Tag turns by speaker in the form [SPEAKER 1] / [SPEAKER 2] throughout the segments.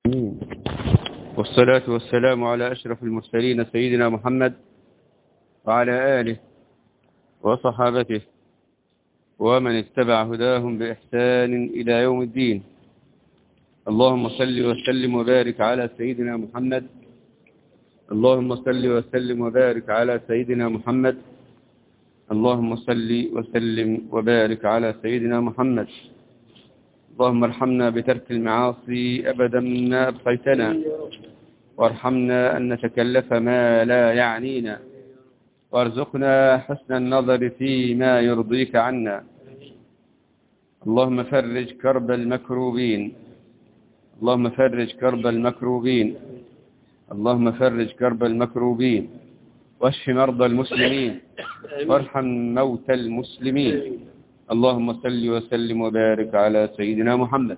[SPEAKER 1] والصلاة والسلام على أشرف المرسلين سيدنا محمد وعلى آله وصحابته ومن اتبع هداهم بإحسان إلى يوم الدين اللهم صل وسلم وبارك على سيدنا محمد اللهم صل وسلم وبارك على سيدنا محمد اللهم صل وسلم وبارك على سيدنا محمد اللهم ارحمنا بترك المعاصي أبدا ما أبقيتنا وارحمنا أن نتكلف ما لا يعنينا وارزقنا حسن النظر فيما يرضيك عنا اللهم فرج كرب المكروبين اللهم فرج كرب المكروبين اللهم فرج كرب المكروبين واشف مرضى المسلمين وارحم موتى المسلمين اللهم صل وسلم وبارك على سيدنا محمد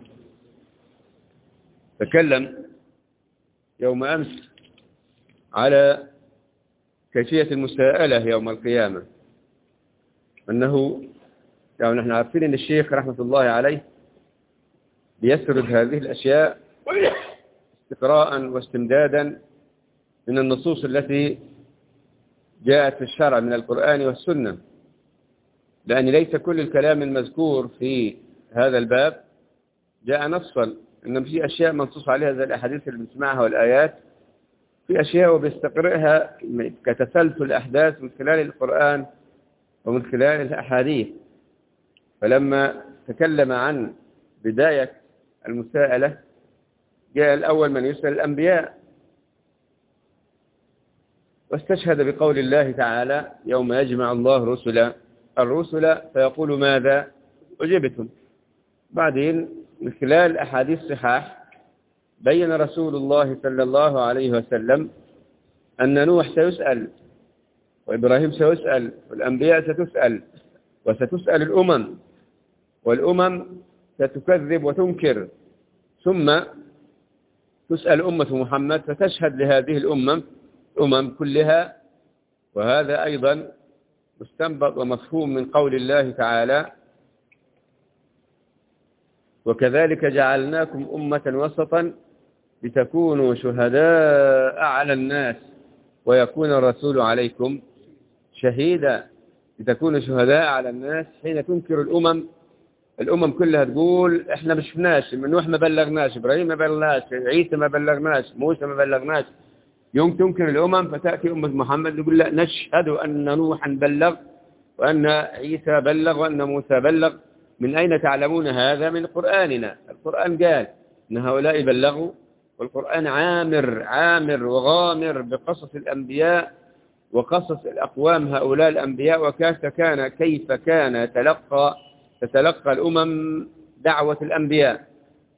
[SPEAKER 1] تكلم يوم أمس على كيفية المساءلة يوم القيامة أنه يعني نحن عارفين أن الشيخ رحمة الله عليه بيسرد هذه الأشياء استقراء واستمدادا من النصوص التي جاءت في الشرع من القرآن والسنة لأن ليس كل الكلام المذكور في هذا الباب جاء نصا إنما في أشياء منصوص عليها زي الأحاديث اللي بنسمعها والآيات في أشياء وبيستقرئها كتسلسل الأحداث من خلال القرآن ومن خلال الأحاديث فلما تكلم عن بداية المساءلة جاء الأول من يسأل الأنبياء واستشهد بقول الله تعالى يوم يجمع الله رسلا الرسل فيقول ماذا أجبتم بعدين من خلال أحاديث صحاح بين رسول الله صلى الله عليه وسلم أن نوح سيسأل وإبراهيم سيسأل والأنبياء ستسأل وستسأل الأمم والأمم ستكذب وتنكر ثم تسأل أمة محمد فتشهد لهذه الأمم الأمم كلها وهذا أيضا مستنبط ومفهوم من قول الله تعالى وكذلك جعلناكم أمة وسطا لتكونوا شهداء على الناس ويكون الرسول عليكم شهيدا لتكونوا شهداء على الناس حين تنكر الأمم الأمم كلها تقول احنا ما شفناش من نوح ما بلغناش إبراهيم ما بلغناش عيسى ما بلغناش موسى ما بلغناش يوم تنكر الأمم فتأتي أمة محمد تقول لا نشهد أن نوحا بلغ وأن عيسى بلغ وأن موسى بلغ من أين تعلمون هذا من قرآننا القرآن قال أن هؤلاء بلغوا والقرآن عامر عامر وغامر بقصص الأنبياء وقصص الأقوام هؤلاء الأنبياء وكيف كان كيف كان تلقى تتلقى الأمم دعوة الأنبياء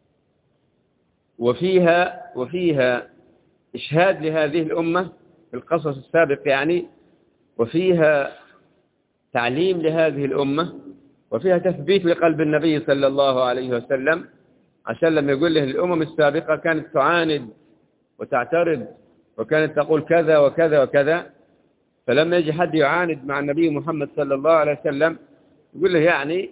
[SPEAKER 1] وفيها وفيها إشهاد لهذه الأمة في القصص السابق يعني وفيها تعليم لهذه الأمة وفيها تثبيت لقلب النبي صلى الله عليه وسلم عشان لما يقول له الأمم السابقة كانت تعاند وتعترض وكانت تقول كذا وكذا وكذا فلما يجي حد يعاند مع النبي محمد صلى الله عليه وسلم يقول له يعني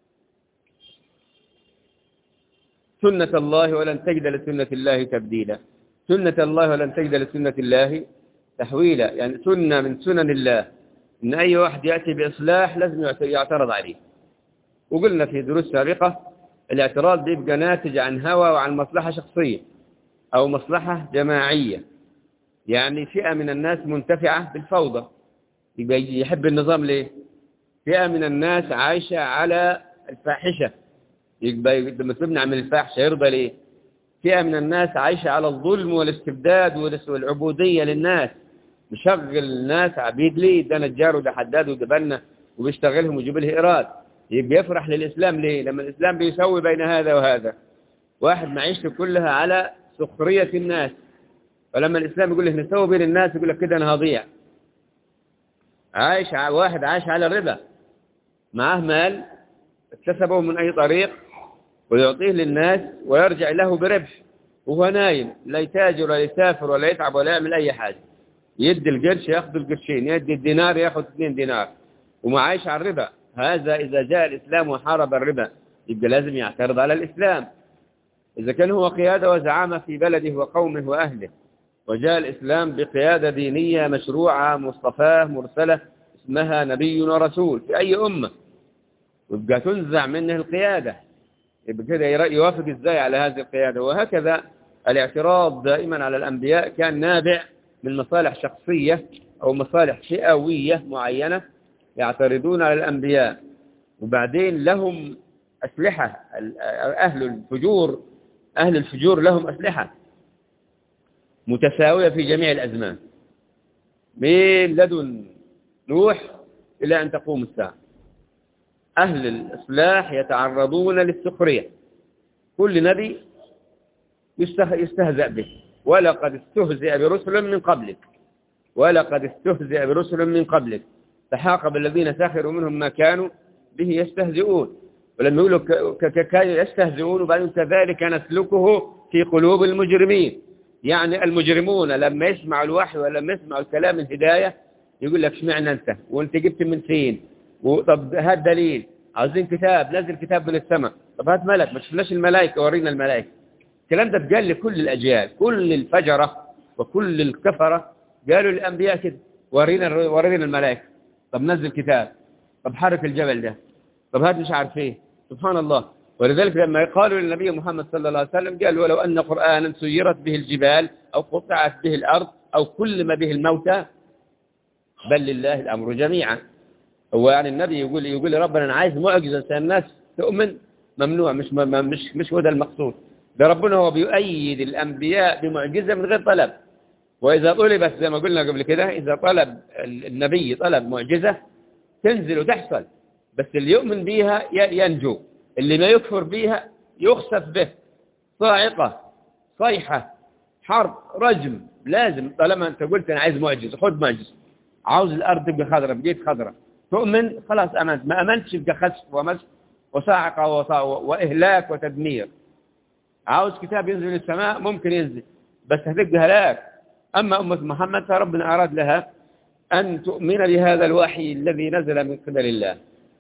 [SPEAKER 1] سنة الله ولن تجد لسنة الله تبديلا سنة الله ولن تجد لسنة الله تحويلا يعني سنة من سنن الله إن أي واحد يأتي بإصلاح لازم يعترض عليه وقلنا في دروس سابقة الاعتراض بيبقى ناتج عن هوى وعن مصلحة شخصية أو مصلحة جماعية يعني فئة من الناس منتفعة بالفوضى يبقى يحب النظام ليه فئة من الناس عايشة على الفاحشة يبقى لما تمنع من الفاحشة يرضى ليه فئة من الناس عايشة على الظلم والاستبداد والعبودية للناس مشغل الناس عبيد ليه ده نجار وده حداد وده بنا وبيشتغلهم ويجيب له إيراد يبقى يفرح للإسلام ليه لما الإسلام بيسوي بين هذا وهذا واحد معيشته كلها على سخرية الناس فلما الإسلام يقول لك نسوي بين الناس يقول لك كده أنا هضيع عايش واحد عايش على الربا معاه مال اكتسبه من أي طريق ويعطيه للناس ويرجع له بربح وهو نايم لا يتاجر ولا يسافر ولا يتعب ولا يعمل أي حاجة يدي القرش ياخذ القرشين يدي الدينار ياخذ اثنين دينار ومعايش على الربا هذا إذا جاء الإسلام وحارب الربا يبقى لازم يعترض على الإسلام إذا كان هو قيادة وزعامة في بلده وقومه وأهله وجاء الإسلام بقيادة دينية مشروعة مصطفاة مرسلة اسمها نبي ورسول في أي أمة ويبقى تنزع منه القيادة يبقى كده يوافق ازاي على هذه القيادة وهكذا الاعتراض دائما على الأنبياء كان نابع من مصالح شخصية أو مصالح فئوية معينة يعترضون على الأنبياء وبعدين لهم أسلحة أهل الفجور أهل الفجور لهم أسلحة متساوية في جميع الأزمان من لدن نوح إلى أن تقوم الساعة أهل الإصلاح يتعرضون للسخرية كل نبي يستهزأ به ولقد استهزئ برسل من قبلك ولقد استهزئ برسل من قبلك فحاق بالذين سخروا منهم ما كانوا به يستهزئون ولما يقولوا كانوا يستهزئون وبعدين كذلك نسلكه في قلوب المجرمين يعني المجرمون لما يسمعوا الوحي ولما يسمعوا الكلام الهداية يقول لك اشمعنى انت وانت جبت من فين طب هات دليل عاوزين كتاب نزل كتاب من السماء طب هات ملك ما شفناش الملائكه ورينا الملائكه الكلام ده اتقال لكل الاجيال كل الفجره وكل الكفره قالوا للانبياء كده ورينا ورينا الملائكه طب نزل كتاب طب حرك الجبل ده طب هات مش عارف ايه سبحان الله ولذلك لما قالوا للنبي محمد صلى الله عليه وسلم قالوا ولو أن قرآنا سيرت به الجبال أو قطعت به الأرض أو كلم به الموتى بل لله الأمر جميعا هو يعني النبي يقول يقول ربنا أنا عايز معجزة عشان الناس تؤمن ممنوع مش مش مش هو ده المقصود ده ربنا هو بيؤيد الأنبياء بمعجزة من غير طلب وإذا طلبت زي ما قلنا قبل كده إذا طلب النبي طلب معجزة تنزل وتحصل بس اللي يؤمن بيها ينجو اللي ما يكفر بيها يخسف به صاعقة صيحة حرب رجم لازم طالما انت قلت انا عايز معجزة خد معجزة عاوز الارض تبقى خضراء بقيت خضراء تؤمن خلاص امنت ما امنتش يبقى خسف ومسح وصاعقة واهلاك وتدمير عاوز كتاب ينزل من السماء ممكن ينزل بس هتبقى هلاك اما امة محمد فربنا اراد لها ان تؤمن بهذا الوحي الذي نزل من قبل الله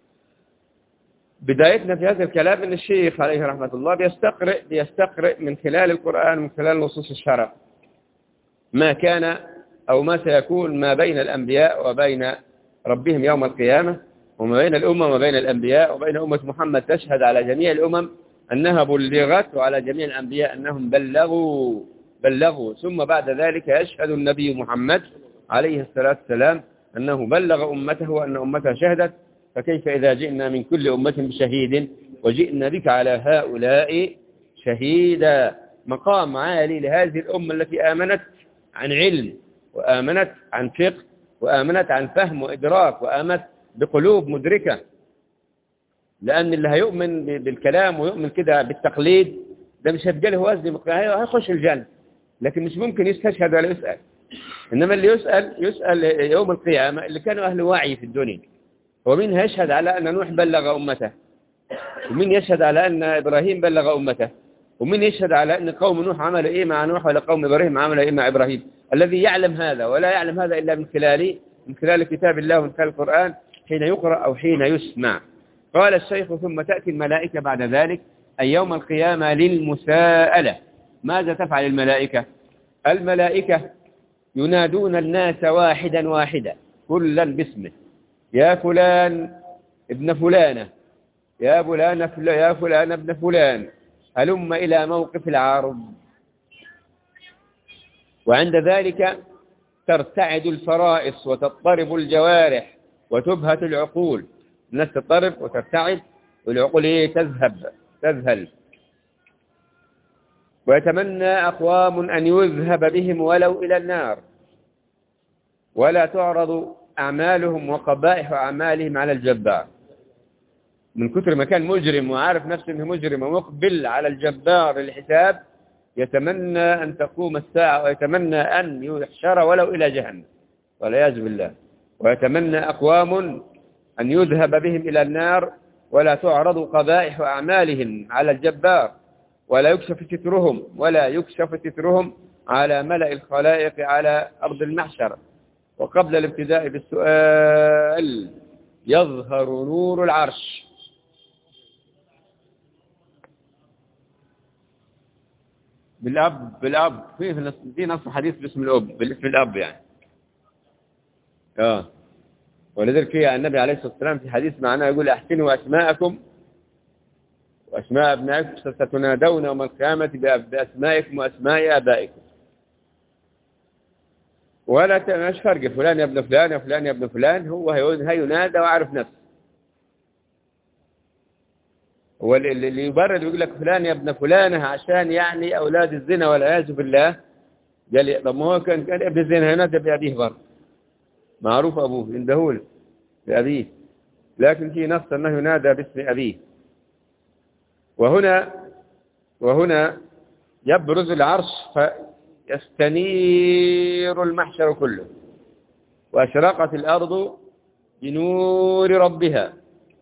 [SPEAKER 1] بدايتنا في هذا الكلام ان الشيخ عليه رحمة الله بيستقرئ بيستقرئ من خلال القرآن من خلال نصوص الشرع ما كان أو ما سيكون ما بين الأنبياء وبين ربهم يوم القيامة وما بين الأمم وما بين الأنبياء وبين أمة محمد تشهد على جميع الأمم أنها بلغت وعلى جميع الأنبياء أنهم بلغوا بلغوا ثم بعد ذلك يشهد النبي محمد عليه الصلاة والسلام أنه بلغ أمته وأن أمته شهدت فكيف إذا جئنا من كل أمة بشهيد وجئنا بك على هؤلاء شهيدا مقام عالي لهذه الأمة التي آمنت عن علم وآمنت عن فقه وآمنت عن فهم وإدراك وآمنت بقلوب مدركة لأن اللي هيؤمن بالكلام ويؤمن كده بالتقليد ده مش هتجي له وزن هيخش الجنة لكن مش ممكن يستشهد ولا يسأل إنما اللي يسأل يسأل يوم القيامة اللي كانوا أهل وعي في الدنيا ومين يشهد على أن نوح بلغ أمته ومين يشهد على أن إبراهيم بلغ أمته ومين يشهد على أن قوم نوح عمل إيه مع نوح ولا قوم إبراهيم عمل إيه مع إبراهيم الذي يعلم هذا ولا يعلم هذا إلا من خلال من خلال كتاب الله ومن خلال القرآن حين يقرأ أو حين يسمع قال الشيخ ثم تأتي الملائكة بعد ذلك أي يوم القيامة للمساءلة ماذا تفعل الملائكة الملائكة ينادون الناس واحدا واحدا كلا باسمه يا فلان ابن فلانة يا فلان يا فلان ابن فلان هلم إلى موقف العرض وعند ذلك ترتعد الفرائص وتضطرب الجوارح وتبهت العقول الناس تضطرب وترتعد والعقول ايه تذهب تذهل ويتمنى أقوام أن يذهب بهم ولو إلى النار ولا تعرض أعمالهم وقبائح أعمالهم على الجبار من كثر ما كان مجرم وعارف نفسه أنه مجرم ومقبل على الجبار للحساب يتمنى أن تقوم الساعة ويتمنى أن يحشر ولو إلى جهنم والعياذ بالله ويتمنى أقوام أن يذهب بهم إلى النار ولا تعرض قبائح أعمالهم على الجبار ولا يكشف سترهم ولا يكشف سترهم على ملأ الخلائق على أرض المحشر وقبل الابتداء بالسؤال يظهر نور العرش بالأب بالأب في في نص في نص حديث باسم الأب بالاسم الأب يعني اه ولذلك في النبي عليه الصلاة والسلام في حديث معناه يقول أحسنوا أسماءكم وأسماء أبنائكم ستنادون يوم القيامة بأسمائكم وأسماء آبائكم ولا مش فرق فلان يا ابن فلان يا فلان يا ابن فلان هو هينادى وعارف نفسه هو اللي يبرد ويقول لك فلان يا ابن فلانة عشان يعني أولاد الزنا والعياذ بالله قال لي طب ما هو كان كان ابن الزنا ينادى بأبيه برضه معروف أبوه يندهول بأبيه لكن في نص أنه ينادى باسم أبيه وهنا وهنا يبرز العرش فيستنير المحشر كله وأشرقت الأرض بنور ربها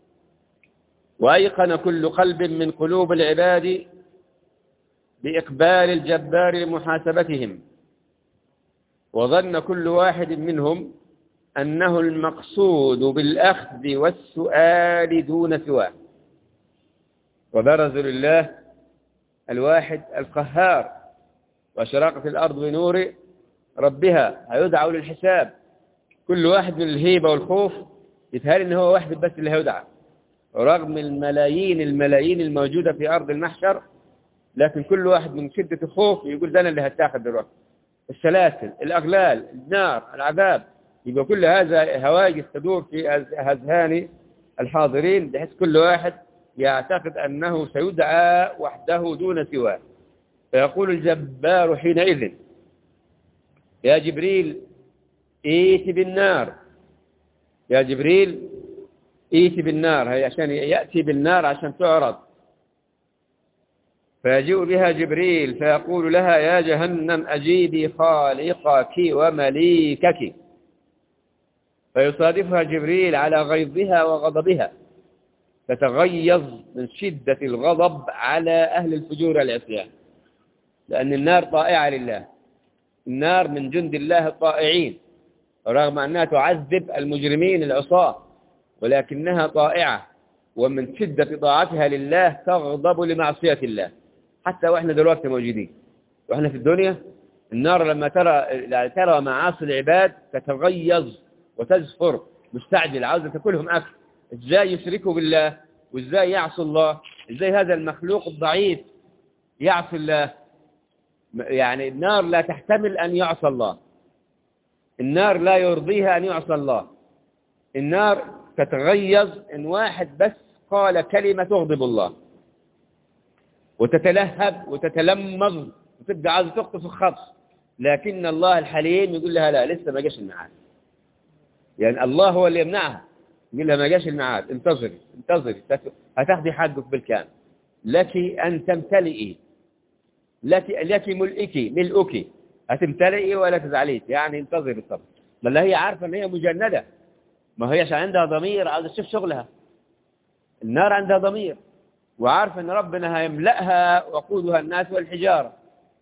[SPEAKER 1] وأيقن كل قلب من قلوب العباد بإقبال الجبار لمحاسبتهم وظن كل واحد منهم أنه المقصود بالأخذ والسؤال دون سواه وبرزوا لله الواحد القهار وشراقة الأرض بنور ربها هيدعوا للحساب كل واحد من الهيبة والخوف يتهالي ان هو واحد بس اللي هيدعى رغم الملايين الملايين الموجودة في أرض المحشر لكن كل واحد من شدة الخوف يقول ده أنا اللي هتاخد دلوقتي السلاسل الأغلال النار العذاب يبقى كل هذا هواجس تدور في أذهان الحاضرين بحيث كل واحد يعتقد أنه سيدعى وحده دون سواه فيقول الجبار حينئذ يا جبريل ايت بالنار يا جبريل ايت بالنار هي عشان يأتي بالنار عشان تعرض فيجيء بها جبريل فيقول لها يا جهنم أجيبي خالقك ومليكك فيصادفها جبريل على غيظها وغضبها تتغيظ من شدة الغضب على أهل الفجور والعصيان لأن النار طائعة لله النار من جند الله الطائعين رغم أنها تعذب المجرمين العصاة ولكنها طائعة ومن شدة طاعتها لله تغضب لمعصية الله حتى وإحنا دلوقتي موجودين وإحنا في الدنيا النار لما ترى ترى معاصي العباد تتغيظ وتزفر مستعجل عاوزة تاكلهم أكل إزاي يشركوا بالله وإزاي يعصوا الله إزاي هذا المخلوق الضعيف يعصي الله يعني النار لا تحتمل أن يعصى الله النار لا يرضيها أن يعصى الله النار تتغيظ إن واحد بس قال كلمة تغضب الله وتتلهب وتتلمظ وتبقى عايزة تقطف الخطف لكن الله الحليم يقول لها لا لسه ما جاش الميعاد يعني الله هو اللي يمنعها يقول لها ما جاش الميعاد انتظري انتظري هتاخدي حقك بالكامل لك أن تمتلئي لك لك ملئك ملؤك هتمتلئي ولا تزعليش يعني انتظري الصبر بل هي عارفة ان هي مجندة ما هي عشان عندها ضمير عاوزة تشوف شغلها النار عندها ضمير وعارفة ان ربنا هيملأها وقودها الناس والحجارة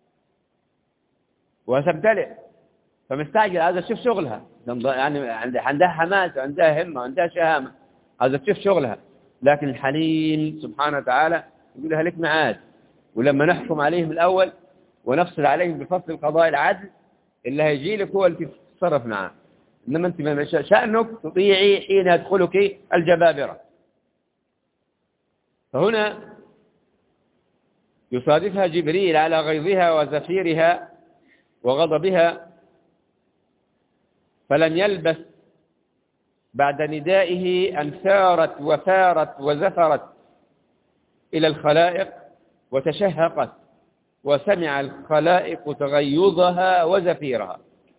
[SPEAKER 1] وهتمتلئ فمستعجل عايزة تشوف شغلها يعني عندها حماس وعندها همة وعندها شهامة عايزة تشوف شغلها لكن الحليم سبحانه وتعالى يقول لها لك معاد ولما نحكم عليهم الأول ونفصل عليهم بفصل القضاء العدل اللي هيجي لك هو اللي تتصرف معاه إنما أنت ما شأنك تطيعي حين يدخلك الجبابرة فهنا يصادفها جبريل على غيظها وزفيرها وغضبها فلم يلبث بعد ندائه أن ثارت وثارت وزفرت إلى الخلائق وتشهقت وسمع الخلائق تغيظها وزفيرها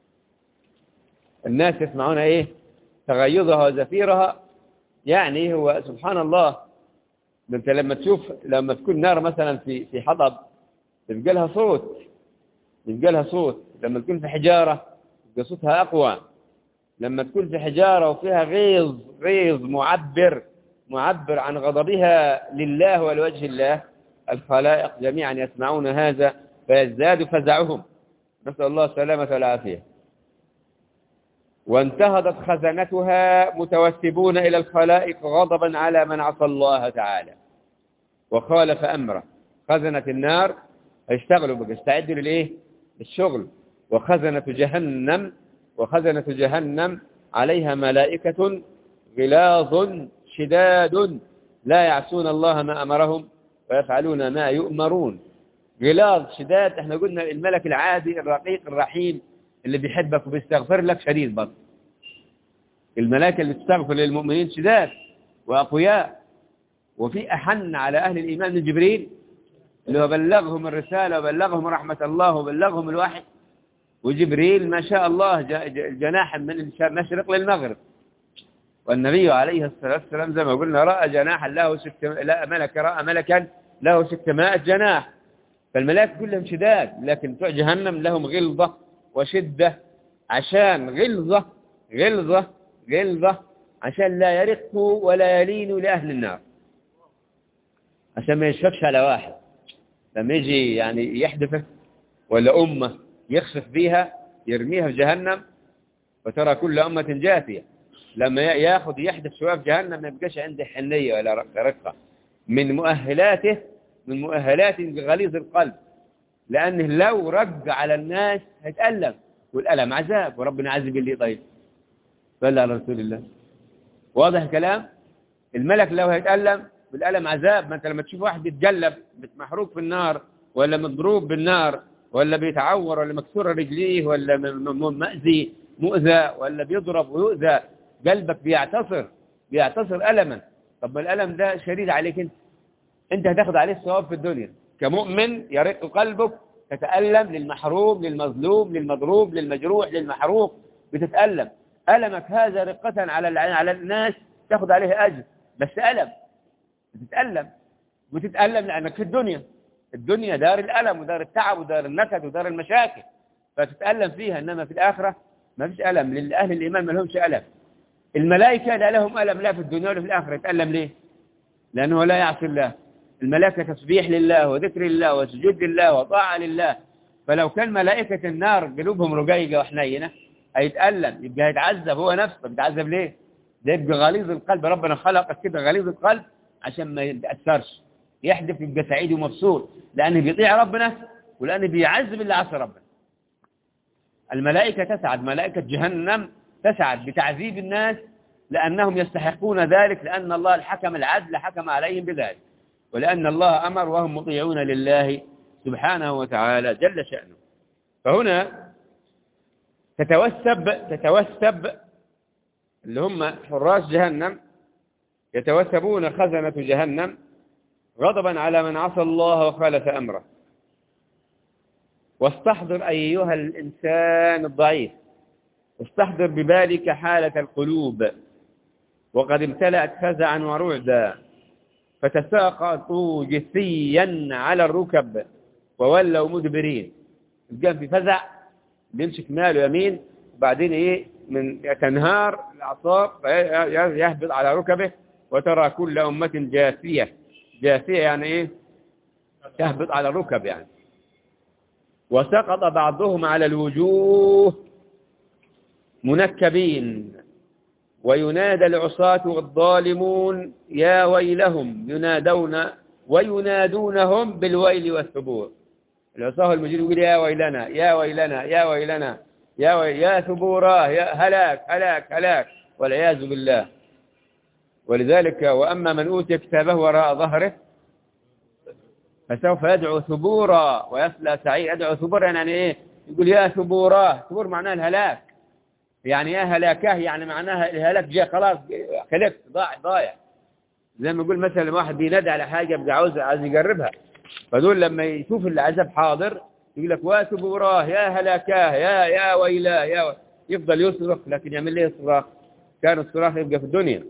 [SPEAKER 1] الناس يسمعون ايه تغيظها وزفيرها يعني هو سبحان الله انت لما تشوف لما تكون نار مثلا في في حطب يبقى لها صوت يبقى لها صوت لما تكون في حجارة يبقى صوتها أقوى لما تكون في حجارة وفيها غيظ غيظ معبر معبر عن غضبها لله ولوجه الله الخلائق جميعا يسمعون هذا فيزداد فزعهم نسأل الله السلامة والعافية وانتهضت خزنتها متوسبون إلى الخلائق غضبا على من عصى الله تعالى وخالف أمره خزنة النار هيشتغلوا بقى استعدوا للايه للشغل وخزنة جهنم وخزنة جهنم عليها ملائكة غلاظ شداد لا يعصون الله ما أمرهم ويفعلون ما يؤمرون غلاظ شداد احنا قلنا الملك العادي الرقيق الرحيم اللي بيحبك وبيستغفر لك شديد برضه الملائكة اللي تستغفر للمؤمنين شداد وأقوياء وفي أحن على أهل الإيمان من جبريل اللي هو بلغهم الرسالة وبلغهم رحمة الله وبلغهم الوحي وجبريل ما شاء الله جناح من المشرق للمغرب والنبي عليه الصلاة والسلام زي ما قلنا رأى جناحا له ست لا ملك رأى ملكا له ستمائة جناح فالملائكة كلهم شداد لكن بتوع جهنم لهم غلظة وشدة عشان غلظة غلظة غلظة عشان لا يرقوا ولا يلينوا لأهل النار عشان ما يشفكش على واحد لما يجي يعني يحدفه ولا أمة يخسف بيها يرميها في جهنم وترى كل أمة جاثية لما ياخذ يحدث شوية في جهنم ما يبقاش عنده حنية ولا رقة من مؤهلاته من مؤهلات غليظ القلب لأنه لو رق على الناس هيتألم والألم عذاب وربنا عذب اللي طيب صلى على رسول الله واضح الكلام الملك لو هيتألم بالألم عذاب ما أنت لما تشوف واحد بيتجلب محروق في النار ولا مضروب بالنار ولا بيتعور ولا مكسور رجليه ولا مأذي مؤذى ولا بيضرب ويؤذى قلبك بيعتصر بيعتصر ألما طب ما الألم ده شديد عليك انت انت هتاخد عليه الصواب في الدنيا كمؤمن يرق قلبك تتألم للمحروم للمظلوم للمضروب للمجروح للمحروق بتتألم ألمك هذا رقة على على الناس تاخد عليه أجر بس ألم بتتألم وتتألم لأنك في الدنيا الدنيا دار الألم ودار التعب ودار النكد ودار المشاكل فتتألم فيها إنما في الآخرة ما فيش ألم لأهل الإيمان ما لهمش ألم الملائكة لا لهم ألم لا في الدنيا ولا في الآخرة يتألم ليه لأنه لا يعصي الله الملائكة تسبيح لله وذكر الله وسجود لله وطاعة لله فلو كان ملائكة النار قلوبهم رقيقة وحنينة هيتألم يبقى هيتعذب هو نفسه بيتعذب ليه ده يبقى غليظ القلب ربنا خلقك كده غليظ القلب عشان ما يتأثرش يحدث يبقى سعيد ومبسوط لأنه بيطيع ربنا ولأنه بيعذب اللي عصى ربنا الملائكة تسعد ملائكة جهنم تسعد بتعذيب الناس لأنهم يستحقون ذلك لأن الله الحكم العدل حكم عليهم بذلك ولأن الله أمر وهم مطيعون لله سبحانه وتعالى جل شأنه فهنا تتوسب تتوسب اللي هم حراس جهنم يتوسبون خزنة جهنم غضبا على من عصى الله وخالف أمره واستحضر أيها الإنسان الضعيف استحضر ببالك حالة القلوب وقد امتلأت فزعا ورعدا فتساقطوا جثيا على الركب وولوا مدبرين كان في فزع بيمسك ماله يمين وبعدين ايه من تنهار الاعصاب يهبط على ركبه وترى كل أمة جاثية جاثية يعني ايه تهبط على الركب يعني وسقط بعضهم على الوجوه منكبين وينادى العصاة والظالمون يا ويلهم ينادون وينادونهم بالويل والثبور العصاة المجيد يقول يا ويلنا يا ويلنا يا ويلنا يا وي يا ثبوراه يا هلاك هلاك هلاك والعياذ بالله ولذلك وأما من أوتي كتابه وراء ظهره فسوف يدعو ثبورا ويصلى سعيد يدعو ثبورا يعني ايه يقول يا ثبوراه ثبور معناه الهلاك يعني يا هلاكاه يعني معناها الهلاك جاء خلاص خلفت ضاع ضايع زي ما يقول مثلا واحد بينادي على حاجة بده عاوز عايز يجربها فدول لما يشوف العذاب حاضر يقول لك واتبوراه يا هلاكاه يا يا ويلاه يا و... يفضل يصرخ لكن يعمل ليه صراخ كان الصراخ يبقى في الدنيا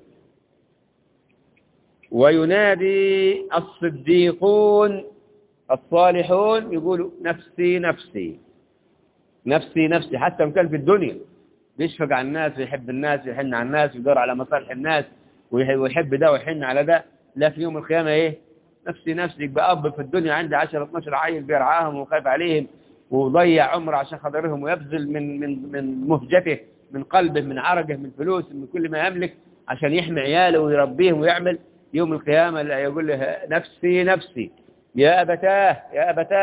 [SPEAKER 1] وينادي الصديقون الصالحون يقولوا نفسي نفسي نفسي نفسي حتى كان في الدنيا بيشفق على الناس ويحب الناس ويحن على الناس ويدور على مصالح الناس ويحب ده ويحن على ده لا في يوم القيامة ايه نفسي نفسي يبقى أب في الدنيا عنده 10 12 عيل بيرعاهم وخايف عليهم وضيع عمره عشان خاطرهم ويبذل من من من مهجته من قلبه من عرقه من فلوس من كل ما يملك عشان يحمي عياله ويربيهم ويعمل يوم القيامة يقول له نفسي نفسي يا أبتاه يا أبتاه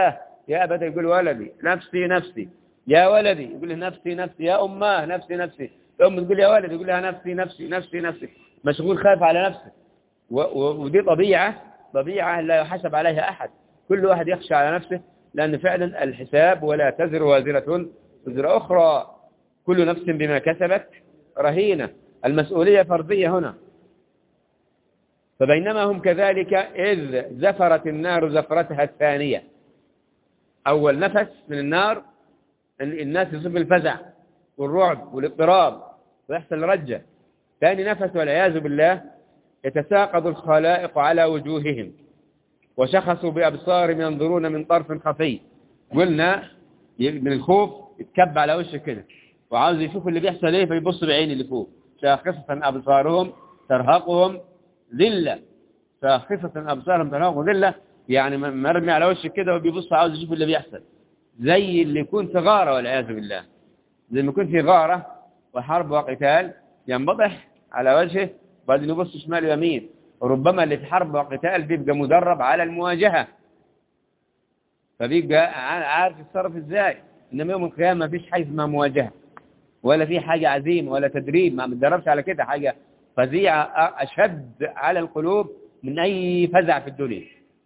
[SPEAKER 1] يا أبدا يقول ولدي نفسي نفسي يا ولدي يقول له نفسي نفسي يا أماه نفسي نفسي الأم تقول يا ولدي يقول لها نفسي نفسي نفسي نفسي مشغول خايف على نفسه ودي طبيعة طبيعة لا يحسب عليها أحد كل واحد يخشى على نفسه لأن فعلا الحساب ولا تزر وازرة وزر أخرى كل نفس بما كسبت رهينة المسؤولية فرضية هنا فبينما هم كذلك إذ زفرت النار زفرتها الثانية أول نفس من النار الناس يصيب الفزع والرعب والاضطراب ويحصل رجة ثاني نفس والعياذ بالله يتساقط الخلائق على وجوههم وشخصوا بأبصارهم ينظرون من طرف خفي قلنا من الخوف يتكب على وشه كده وعاوز يشوف اللي بيحصل ايه فيبص بعين اللي فوق شاخصة أبصارهم ترهقهم ذلة شاخصة أبصارهم ترهقهم ذلة يعني مرمي على وشه كده وبيبص عاوز يشوف اللي بيحصل زي اللي يكون في غارة والعياذ بالله زي ما يكون في غارة وحرب وقتال ينبطح على وجهه بعدين يبص شمال ويمين وربما اللي في حرب وقتال بيبقى مدرب على المواجهة فبيبقى عارف يتصرف ازاي انما يوم القيامة ما فيش حاجة اسمها مواجهة ولا في حاجة عزيمة ولا تدريب ما بتدربش على كده حاجة فزيعة أشد على القلوب من أي فزع في الدنيا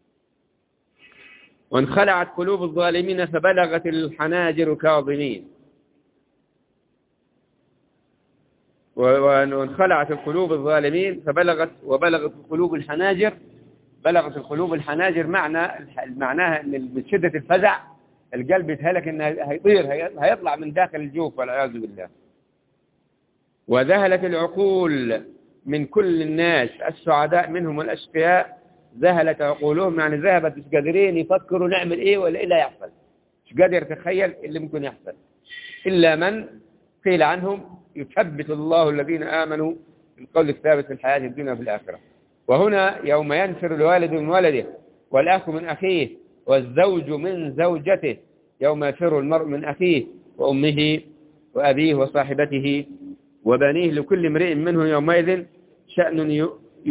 [SPEAKER 1] وانخلعت قلوب الظالمين فبلغت الحناجر كاظمين وانخلعت القلوب الظالمين فبلغت وبلغت قلوب الحناجر بلغت القلوب الحناجر معنى معناها ان من شدة الفزع القلب يتهلك انه هيطير هيطلع من داخل الجوف والعياذ بالله وذهلت العقول من كل الناس السعداء منهم والاشقياء ذهلت عقولهم يعني ذهبت مش قادرين يفكروا نعمل ايه ولا ايه اللي هيحصل مش قادر يتخيل اللي ممكن يحصل الا من قيل عنهم يثبت الله الذين آمنوا بالقول الثابت في الحياة الدنيا وفي الآخرة وهنا يوم ينفر الوالد من ولده والأخ من أخيه والزوج من زوجته يوم يفر المرء من أخيه وأمه وأبيه وصاحبته وبنيه لكل امرئ منه يومئذ شأن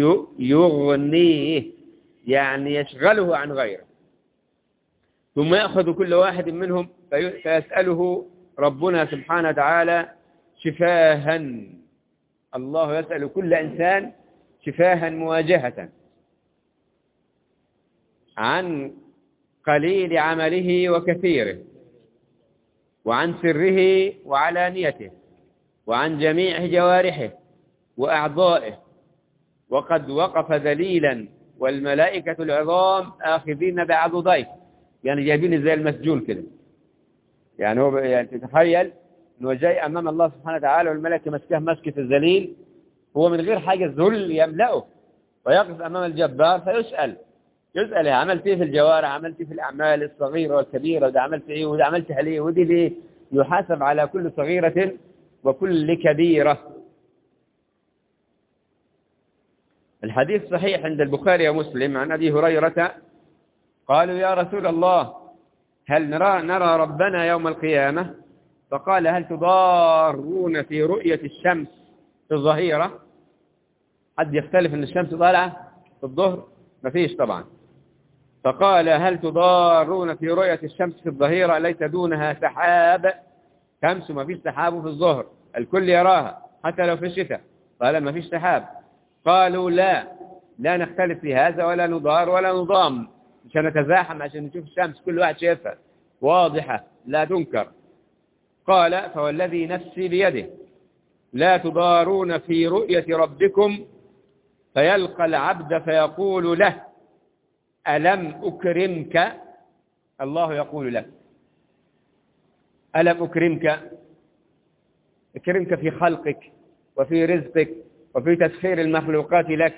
[SPEAKER 1] يغنيه يعني يشغله عن غيره ثم يأخذ كل واحد منهم فيسأله ربنا سبحانه وتعالى شفاها الله يسأل كل إنسان شفاها مواجهة عن قليل عمله وكثيره وعن سره وعلانيته وعن جميع جوارحه وأعضائه وقد وقف ذليلا والملائكة العظام آخذين بعضديه يعني جايبين زي المسجون كده يعني هو يعني تتخيل انه جاي امام الله سبحانه وتعالى والملائكه ماسكاه مسكه الذليل هو من غير حاجه ذل يملأه ويقف امام الجبار فيسأل يسأل عملت ايه في الجوارح عملت ايه في الاعمال الصغيره والكبيره وده عملت ايه وده عملتها ليه ودي ليه يحاسب على كل صغيره وكل كبيره الحديث صحيح عند البخاري ومسلم عن ابي هريره قالوا يا رسول الله هل نرى نرى ربنا يوم القيامه فقال هل تضارون في رؤية الشمس في الظهيرة حد يختلف ان الشمس طالعة في الظهر مفيش طبعا فقال هل تضارون في رؤية الشمس في الظهيرة ليس دونها سحاب شمس ما فيش سحاب في الظهر الكل يراها حتى لو في الشتاء قال ما فيش سحاب قالوا لا لا نختلف في هذا ولا نضار ولا نضام مش نتزاحم عشان نشوف الشمس كل واحد شايفها واضحة لا تنكر قال فوالذي نفسي بيده لا تضارون في رؤية ربكم فيلقى العبد فيقول له ألم أكرمك الله يقول له ألم أكرمك أكرمك في خلقك وفي رزقك وفي تسخير المخلوقات لك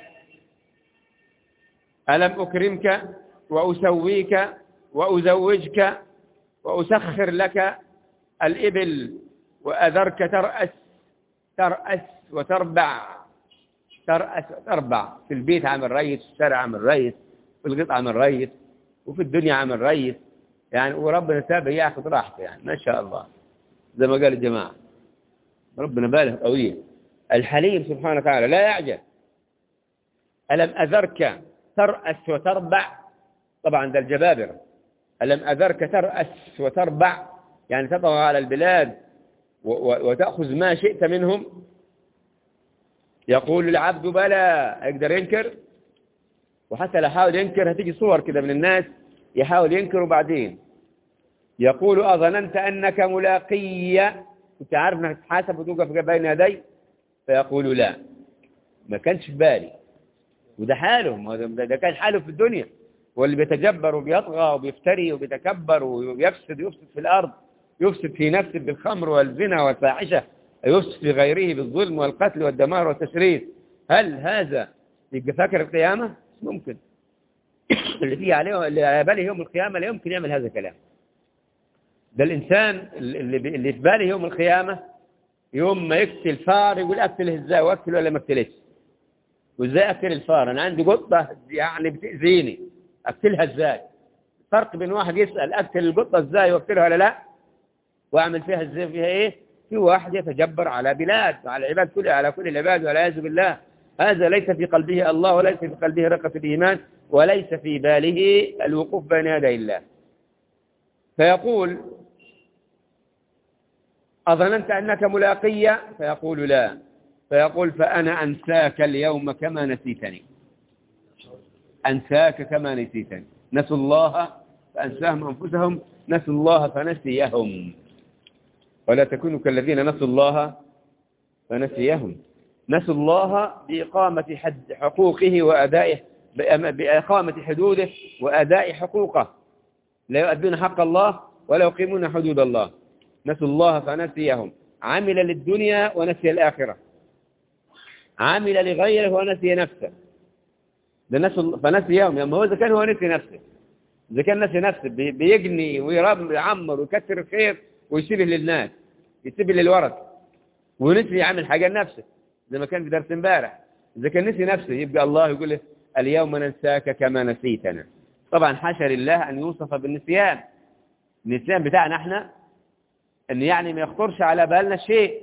[SPEAKER 1] ألم أكرمك وأسويك وأزوجك وأسخر لك الإبل وأذرك ترأس ترأس وتربع ترأس وتربع في البيت عامل ريس في الشارع عامل ريس في القطعة عامل ريس وفي الدنيا عامل ريس يعني وربنا تابع ياخذ راحته يعني ما شاء الله زي ما قال الجماعة ربنا باله قوية الحليم سبحانه وتعالى لا يعجل ألم أذرك ترأس وتربع طبعا ده الجبابرة ألم أذرك ترأس وتربع يعني تطغى على البلاد وتأخذ ما شئت منهم يقول العبد بلى يقدر ينكر وحتى لو حاول ينكر هتيجي صور كده من الناس يحاول ينكر بعدين يقول أظننت أنك ملاقي كنت عارف أنك تحاسب وتوقف بين يدي فيقول لا ما كانش في بالي وده حاله ده كان حاله في الدنيا واللي بيتجبر وبيطغى وبيفتري وبيتكبر ويفسد يفسد في الأرض يفسد في نفسه بالخمر والزنا والفاحشة يفسد في غيره بالظلم والقتل والدمار والتشريد هل هذا يبقى فاكر القيامة؟ ممكن اللي فيه عليه اللي على باله يوم القيامة لا يمكن يعمل هذا الكلام ده الإنسان اللي, اللي في باله يوم القيامة يوم ما يقتل فار يقول أقتله إزاي وأقتله ولا ما أقتلش وإزاي أقتل الفار أنا عندي قطة يعني بتأذيني أقتلها إزاي فرق بين واحد يسأل أقتل القطة إزاي وأقتلها ولا لا وأعمل فيها إزاي فيها إيه في واحد يتجبر على بلاد وعلى العباد كلها على كل العباد والعياذ بالله هذا ليس في قلبه الله وليس في قلبه رقة الإيمان وليس في باله الوقوف بين يدي الله فيقول أظننت أنك ملاقية فيقول لا فيقول فأنا أنساك اليوم كما نسيتني أنساك كما نسيتني نسوا الله فأنساهم أنفسهم نسوا الله فنسيهم ولا تكونوا كالذين نسوا الله فنسيهم نسوا الله بإقامة حد حقوقه وأدائه بإقامة حدوده وأداء حقوقه لا يؤدون حق الله ولا يقيمون حدود الله نسوا الله فنسيهم عمل للدنيا ونسي الآخرة عمل لغيره ونسي نفسه ده نسوا فنسيهم يعني هو إذا كان هو نسي نفسه إذا كان نسي نفسه بيجني ويعمر ويكثر الخير ويسيبه للناس يسيبه للورث ونسي يعمل حاجة لنفسه زي ما كان في درس امبارح إذا كان نسي نفسه يبقى الله يقول له اليوم ننساك كما نسيتنا طبعا حاشا لله أن يوصف بالنسيان النسيان بتاعنا احنا أن يعني ما يخطرش على بالنا شيء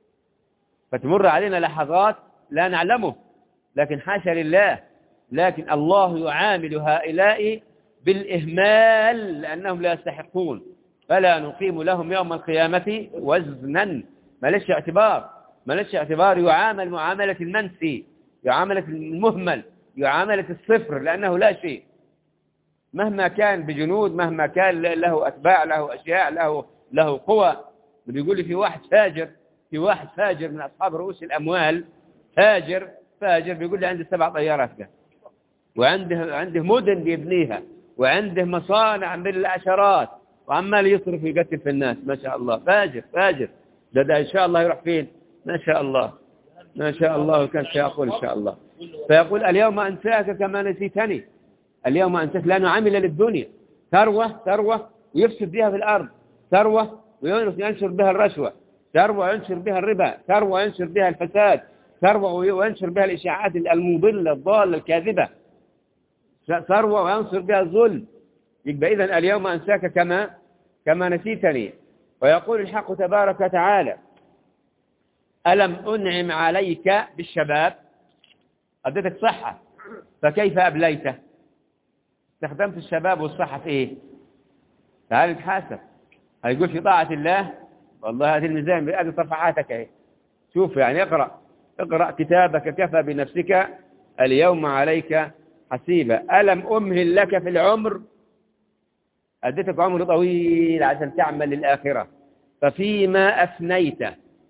[SPEAKER 1] فتمر علينا لحظات لا نعلمه لكن حاشا لله لكن الله يعامل هؤلاء بالإهمال لأنهم لا يستحقون فلا نقيم لهم يوم القيامة وزنا ما ليش اعتبار ما ليش اعتبار يعامل معاملة المنسي يعاملة المهمل يعاملة الصفر لأنه لا شيء مهما كان بجنود مهما كان له أتباع له أشياء له له قوى بيقول لي في واحد فاجر في واحد فاجر من أصحاب رؤوس الأموال فاجر فاجر بيقول لي عندي سبع طيارات كان وعنده عنده مدن بيبنيها وعنده مصانع بالعشرات وعمال يصرف ويقتل في الناس ما شاء الله فاجر فاجر ده ده إن شاء الله يروح فين ما شاء الله ما شاء الله كان سيقول إن شاء الله فيقول اليوم أنساك كما نسيتني اليوم أنساك لأنه عمل للدنيا ثروة ثروة ويفسد بها في الأرض ثروة وينشر بها الرشوة ثروة وينشر بها الربا ثروة وينشر بها الفساد ثروة وينشر بها الإشاعات المضلة الضالة الكاذبة ثروة وينشر بها الظلم يبقى إذن اليوم أنساك كما كما نسيتني ويقول الحق تبارك وتعالى ألم أنعم عليك بالشباب أديتك صحة فكيف أبليته استخدمت الشباب والصحة في إيه تعال نتحاسب هيقول في طاعة الله والله هذه الميزان بأدي صفحاتك اهي شوف يعني اقرأ اقرأ كتابك كفى بنفسك اليوم عليك حسيبا ألم أمهل لك في العمر أديتك عمر طويل عشان تعمل للآخرة ففيما أفنيت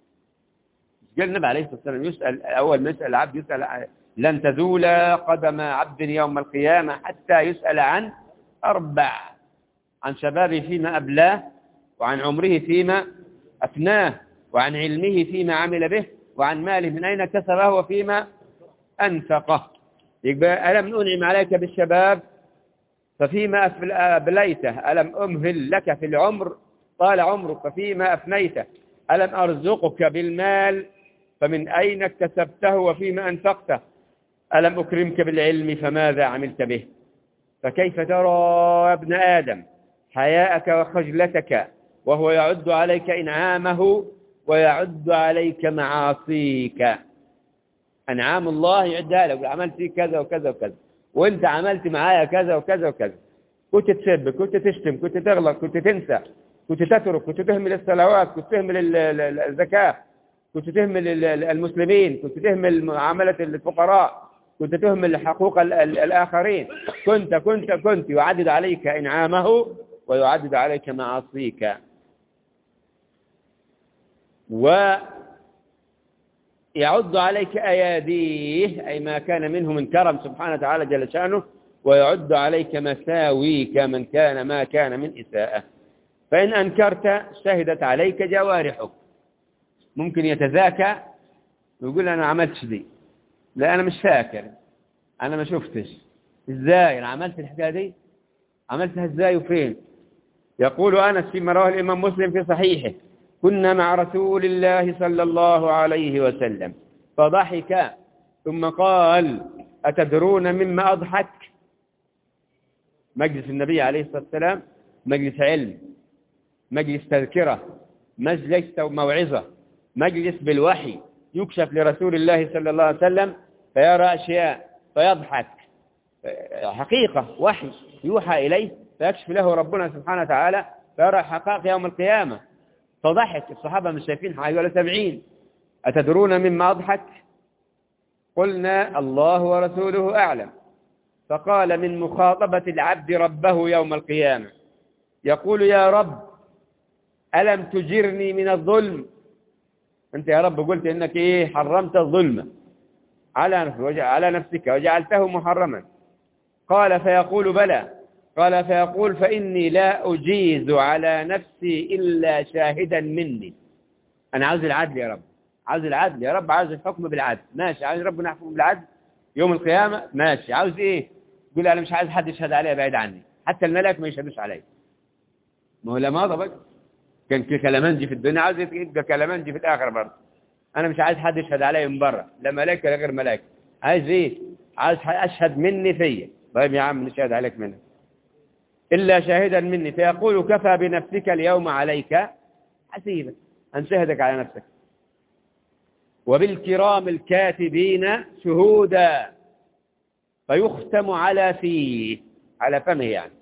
[SPEAKER 1] قال النبي عليه الصلاة والسلام يسأل أول ما يسأل العبد يسأل لن تزول قدم عبد يوم القيامة حتى يسأل عن أربع عن شبابه فيما أبلاه وعن عمره فيما أفناه وعن علمه فيما عمل به وعن ماله من أين كسبه وفيما أنفقه يبقى ألم أنعم عليك بالشباب ففيما أبليته ألم أمهل لك في العمر طال عمرك ففيما أفنيته ألم أرزقك بالمال فمن أين اكتسبته وفيما أنفقته ألم أكرمك بالعلم فماذا عملت به فكيف ترى يا ابن آدم حياءك وخجلتك وهو يعد عليك إنعامه ويعد عليك معاصيك أنعام الله يعدها لك عملت فيك كذا وكذا وكذا وانت عملت معايا كذا وكذا وكذا كنت تسب كنت تشتم كنت تغلط كنت تنسى كنت تترك كنت تهمل الصلوات كنت تهمل ال- ال- الزكاة كنت تهمل ال- ال- المسلمين كنت تهمل معاملة الفقراء كنت تهمل حقوق ال- ال- الآخرين كنت كنت كنت يعدد عليك إنعامه ويعدد عليك معاصيك ويعد عليك أياديه أي ما كان منه من كرم سبحانه وتعالى جل شأنه ويعد عليك مساويك من كان ما كان من إساءة فإن أنكرت شهدت عليك جوارحك ممكن يتذاكى ويقول أنا عملتش دي لا أنا مش فاكر أنا ما شفتش إزاي أنا عملت الحكاية دي عملتها إزاي وفين يقول أنس فيما رواه الإمام مسلم في صحيحه كنا مع رسول الله صلى الله عليه وسلم فضحك ثم قال أتدرون مما أضحك مجلس النبي عليه الصلاة والسلام مجلس علم مجلس تذكرة مجلس موعظة مجلس بالوحي يكشف لرسول الله صلى الله عليه وسلم فيرى أشياء فيضحك حقيقة وحي يوحى إليه فيكشف له ربنا سبحانه وتعالى فيرى حقائق يوم القيامة فضحك الصحابة مش شايفين حاجة ولا سبعين أتدرون مما أضحك قلنا الله ورسوله أعلم فقال من مخاطبة العبد ربه يوم القيامة يقول يا رب ألم تجرني من الظلم أنت يا رب قلت إنك إيه حرمت الظلم على نفسك على نفسك وجعلته محرما قال فيقول بلى قال فيقول فإني لا أجيز على نفسي إلا شاهدا مني أنا عاوز العدل يا رب عاوز العدل يا رب عاوز الحكم بالعدل ماشي عاوز ربنا يحكم بالعدل يوم القيامة ماشي عاوز إيه يقول أنا مش عايز حد يشهد عليا بعيد عني حتى الملائكة ما يشهدوش عليا ما هو لما بقى كان في كلامنجي في الدنيا عاوز يبقى كلامنجي في الآخر برضه أنا مش عايز حد يشهد عليا من بره لا ملائكة لا غير ملائكة عايز إيه عايز أشهد مني فيا طيب يا عم نشهد عليك منك إلا شاهدا مني فيقول كفى بنفسك اليوم عليك حسيبا أنشهدك على نفسك وبالكرام الكاتبين شهودا فيختم على فيه على فمه يعني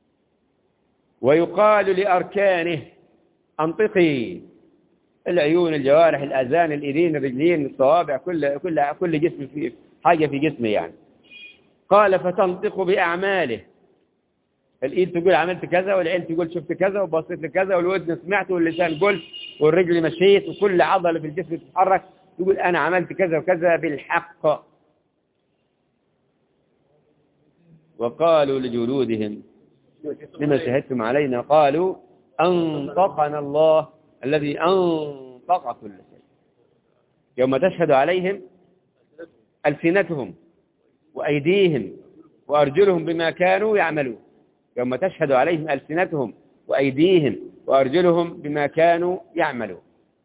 [SPEAKER 1] ويقال لأركانه أنطقي العيون الجوارح الأذان الإيدين الرجلين الصوابع كل كل كل جسم في حاجة في جسمه يعني قال فتنطق بأعماله الإيد تقول عملت كذا والعين تقول شفت كذا وبصيت لكذا والودن سمعت واللسان قلت والرجل مشيت وكل عضلة في الجسم تتحرك تقول أنا عملت كذا وكذا بالحق وقالوا لجلودهم لما شهدتم علينا قالوا أنطقنا الله الذي أنطق كل شيء يوم تشهد عليهم ألسنتهم وأيديهم وأرجلهم بما كانوا يعملون يوم تشهد عليهم ألسنتهم وأيديهم وأرجلهم بما كانوا يعملون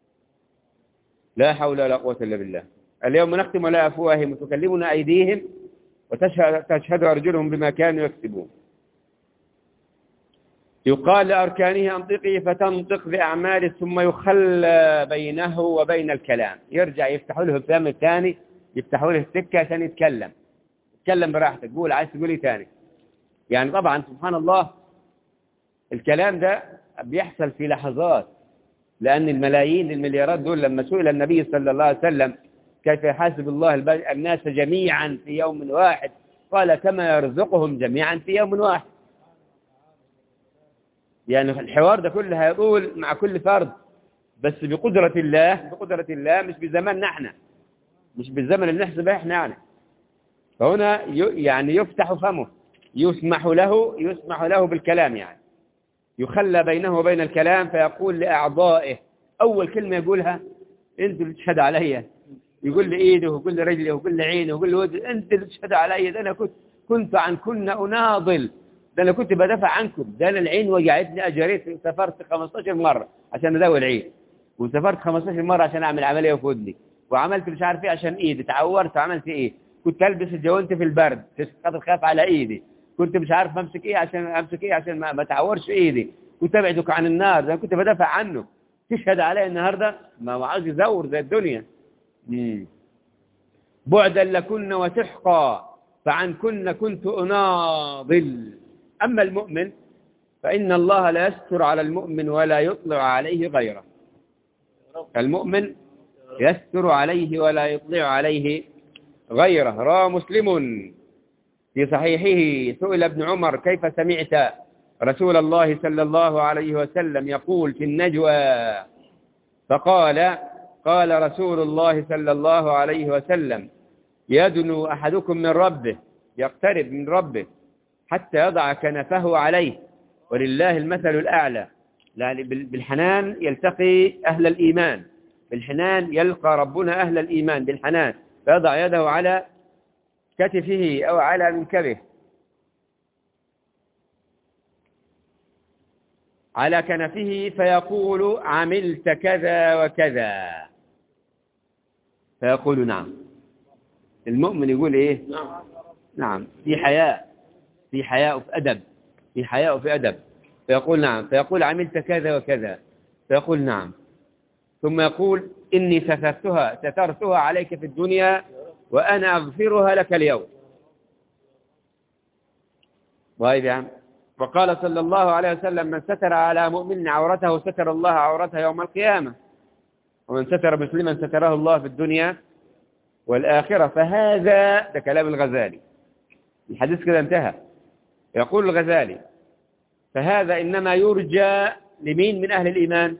[SPEAKER 1] لا حول ولا قوة إلا بالله اليوم نختم على أفواههم وتكلمنا أيديهم وتشهد تشهد أرجلهم بما كانوا يكسبون يقال لأركانه أنطقي فتنطق بأعماله ثم يخلى بينه وبين الكلام يرجع يفتحوا له الفم الثاني يفتحوا له السكة عشان يتكلم يتكلم براحتك قول عايز تقول ايه ثاني يعني طبعا سبحان الله الكلام ده بيحصل في لحظات لأن الملايين المليارات دول لما سئل النبي صلى الله عليه وسلم كيف يحاسب الله الناس جميعا في يوم واحد قال كما يرزقهم جميعا في يوم واحد يعني الحوار ده كله هيطول مع كل فرد بس بقدرة الله بقدرة الله مش بزماننا احنا مش بالزمن اللي نحسبه احنا يعني فهنا يعني يفتح فمه يسمح له يسمح له بالكلام يعني يخلى بينه وبين الكلام فيقول لأعضائه أول كلمة يقولها أنت اللي تشهد عليا يقول لي إيده ويقول لي رجلي ويقول لي عيني ويقول لي وجهي أنت اللي تشهد عليا ده أنا كنت كنت عن كنا أناضل ده أنا كنت بدافع عنكم ده أنا العين وجعتني أجريت سافرت 15 مرة عشان أداوي العين وسافرت 15 مرة عشان أعمل عملية في ودني وعملت مش عارف إيه عشان إيدي تعورت وعملت إيه كنت ألبس الجوانت في البرد خاطر خاف على إيدي كنت مش عارف امسك ايه عشان امسك ايه عشان ما, ما تعورش ايدي كنت ابعدك عن النار ده كنت بدافع عنه تشهد عليه النهارده ما هو عاوز يزور زي الدنيا مم. بعدا لكن وسحقا فعن كن كنت اناضل أما المؤمن فإن الله لا يستر على المؤمن ولا يطلع عليه غيره المؤمن يستر عليه ولا يطلع عليه غيره روى مسلم في صحيحه سئل ابن عمر كيف سمعت رسول الله صلى الله عليه وسلم يقول في النجوى فقال قال رسول الله صلى الله عليه وسلم يدنو أحدكم من ربه يقترب من ربه حتى يضع كنفه عليه ولله المثل الأعلى بالحنان يلتقي أهل الإيمان بالحنان يلقى ربنا أهل الإيمان بالحنان فيضع يده على كتفه أو على منكبه على كنفه فيقول عملت كذا وكذا فيقول نعم المؤمن يقول ايه
[SPEAKER 2] نعم
[SPEAKER 1] نعم في حياء في حياء وفي أدب في حياء وفي أدب فيقول نعم فيقول عملت كذا وكذا فيقول نعم ثم يقول إني سترتها سترتها عليك في الدنيا وأنا أغفرها لك اليوم طيب يا عم وقال صلى الله عليه وسلم من ستر على مؤمن عورته ستر الله عورته يوم القيامة ومن ستر مسلما ستره الله في الدنيا والآخرة فهذا ده كلام الغزالي الحديث كده انتهى يقول الغزالي فهذا إنما يرجى لمين من أهل الإيمان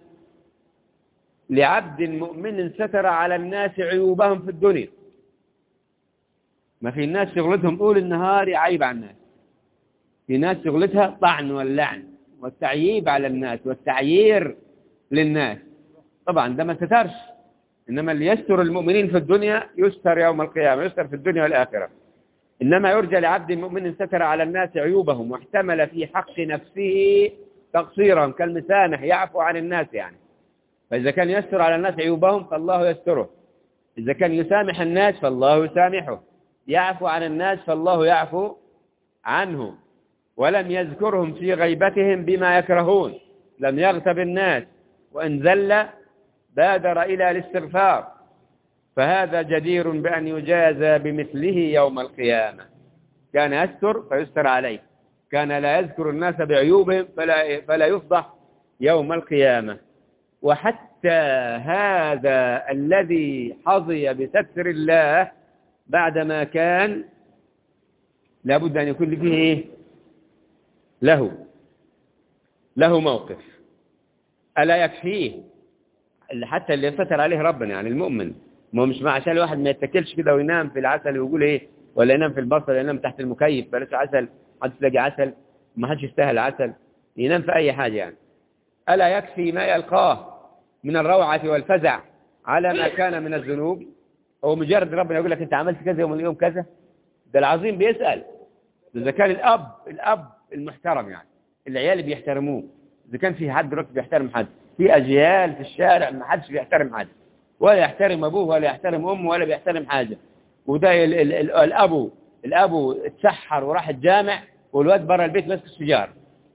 [SPEAKER 1] لعبد مؤمن ستر على الناس عيوبهم في الدنيا ما في الناس شغلتهم طول النهار يعيب على الناس في ناس شغلتها طعن واللعن والتعييب على الناس والتعيير للناس طبعا ده ما سترش إنما اللي يستر المؤمنين في الدنيا يستر يوم القيامة يستر في الدنيا والآخرة إنما يرجى لعبد مؤمن ستر على الناس عيوبهم واحتمل في حق نفسه تقصيرهم كالمسامح يعفو عن الناس يعني فإذا كان يستر على الناس عيوبهم فالله يستره إذا كان يسامح الناس فالله يسامحه يعفو عن الناس فالله يعفو عنه ولم يذكرهم في غيبتهم بما يكرهون لم يغتب الناس وإن ذل بادر إلى الاستغفار فهذا جدير بأن يجازى بمثله يوم القيامة كان يستر فيستر عليه كان لا يذكر الناس بعيوبهم فلا, فلا يفضح يوم القيامة وحتى هذا الذي حظي بستر الله بعدما كان لابد أن يكون فيه إيه؟ له له موقف ألا يكفيه اللي حتى اللي ستر عليه ربنا يعني المؤمن ما هو مش مع عشان الواحد ما يتكلش كده وينام في العسل ويقول ايه ولا ينام في البصل ولا ينام تحت المكيف بلاش عسل حد تلاقي عسل ما حدش يستاهل عسل ينام في اي حاجة يعني ألا يكفي ما يلقاه من الروعة والفزع على ما كان من الذنوب هو مجرد ربنا يقول لك انت عملت كذا يوم اليوم كذا ده العظيم بيسأل إذا كان الأب الأب المحترم يعني العيال بيحترموه إذا كان في حد دلوقتي بيحترم حد في أجيال في الشارع ما حدش بيحترم حد ولا يحترم أبوه ولا يحترم أمه ولا بيحترم حاجة وده ال ال ال الأبو الأبو اتسحر وراح الجامع والواد برا البيت ماسك السجار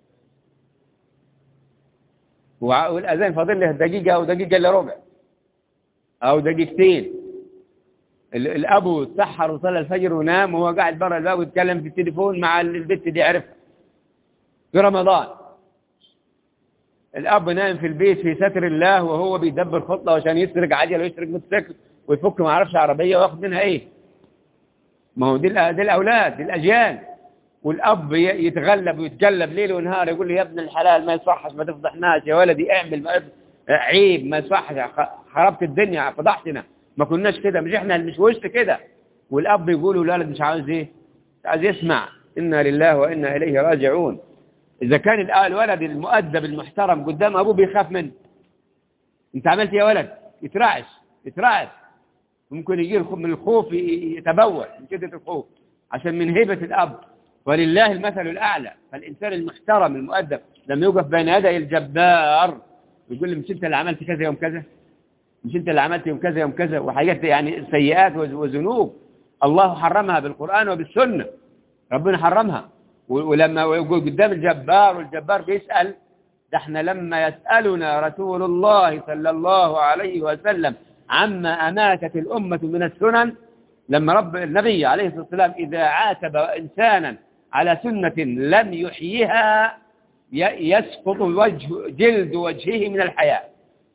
[SPEAKER 1] والأذان فاضل له دقيقة أو دقيقة إلا ربع أو دقيقتين الأبو اتسحر وصلى الفجر ونام وهو قاعد برا الباب ويتكلم في التليفون مع البنت دي عرفها في رمضان الأب نايم في البيت في ستر الله وهو بيدبر خطة عشان يسرق عجل ويسرق موتوسيكل ويفك ما عرفش عربية وياخد منها ايه ما هو دي, دي الأولاد دي الأجيال والأب يتغلب ويتقلب ليل ونهار يقول لي يا ابن الحلال ما يصحش ما تفضحناش يا ولدي اعمل ما عيب ما يصحش خربت الدنيا فضحتنا ما كناش كده مش احنا مش وش كده والأب يقول الولد مش عاوز ايه مش عاوز يسمع إنا لله وإنا إليه راجعون إذا كان الولد المؤدب المحترم قدام أبوه بيخاف منه أنت عملت يا ولد يترعش يترعش ممكن يجي من الخوف يتبول من شدة الخوف عشان من هيبة الأب ولله المثل الأعلى فالإنسان المحترم المؤدب لما يوقف بين يدي الجبار يقول لي مش أنت اللي عملت كذا يوم كذا مش أنت اللي عملت يوم كذا يوم كذا وحاجات يعني سيئات وذنوب الله حرمها بالقرآن وبالسنة ربنا حرمها ولما يقول قدام الجبار والجبار بيسأل ده احنا لما يسألنا رسول الله صلى الله عليه وسلم عما أماتت الأمة من السنن لما رب النبي عليه الصلاة والسلام إذا عاتب إنسانا على سنة لم يحييها ي- يسقط وجه جلد وجهه من الحياة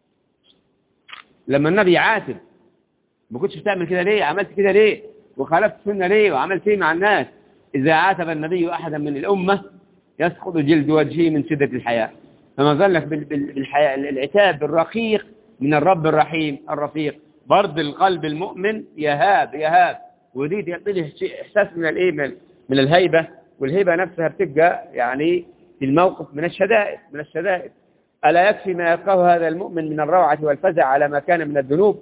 [SPEAKER 1] لما النبي عاتب ما كنتش بتعمل كده ليه عملت كده ليه وخالفت السنة ليه وعملت ايه مع الناس إذا عاتب النبي أحدا من الأمة يسقط جلد وجهه من شدة الحياة فما ظلك بال- بال- بالحياة العتاب الرقيق من الرب الرحيم الرفيق برد القلب المؤمن يهاب يهاب ودي تعطيه شيء- إحساس من الإيه من من الهيبة والهيبة نفسها بتبقى يعني في الموقف من الشدائد من الشدائد ألا يكفي ما يلقاه هذا المؤمن من الروعة والفزع على ما كان من الذنوب